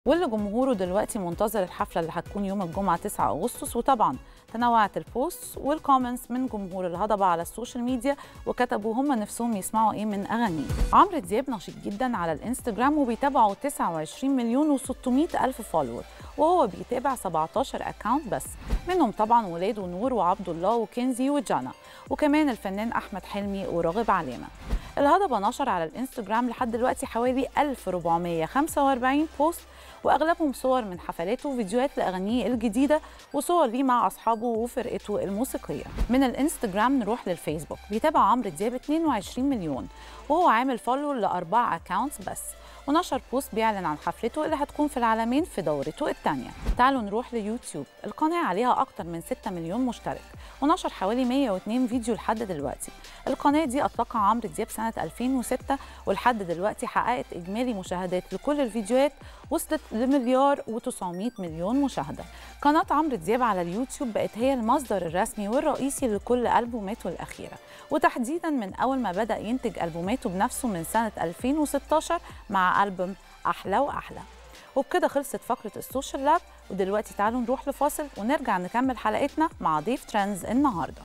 واللي جمهوره دلوقتي منتظر الحفلة اللي هتكون يوم الجمعة 9 أغسطس وطبعا تنوعت البوست والكومنتس من جمهور الهضبة على السوشيال ميديا وكتبوا هم نفسهم يسمعوا ايه من أغانيه عمرو دياب نشيط جدا على الانستجرام وبيتابعه 29 مليون و600 ألف فولور وهو بيتابع 17 اكونت بس منهم طبعا ولاده نور وعبد الله وكنزي وجانا وكمان الفنان أحمد حلمي وراغب علامة الهضبة نشر على الانستجرام لحد دلوقتي حوالي 1445 بوست واغلبهم صور من حفلاته وفيديوهات لاغانيه الجديده وصور ليه مع اصحابه وفرقته الموسيقيه من الانستجرام نروح للفيسبوك بيتابع عمرو دياب 22 مليون وهو عامل فولو لاربع اكونتس بس ونشر بوست بيعلن عن حفلته اللي هتكون في العالمين في دورته الثانيه تعالوا نروح ليوتيوب القناه عليها اكتر من 6 مليون مشترك ونشر حوالي 102 فيديو لحد دلوقتي القناه دي اطلقها عمرو دياب سنه 2006 ولحد دلوقتي حققت اجمالي مشاهدات لكل الفيديوهات وصلت لمليار و900 مليون مشاهده قناه عمرو دياب على اليوتيوب بقت هي المصدر الرسمي والرئيسي لكل البوماته الاخيره وتحديدا من اول ما بدا ينتج البوماته بنفسه من سنه 2016 مع البوم احلى واحلى وبكده خلصت فقره السوشيال لاب ودلوقتي تعالوا نروح لفاصل ونرجع نكمل حلقتنا مع ضيف ترندز النهارده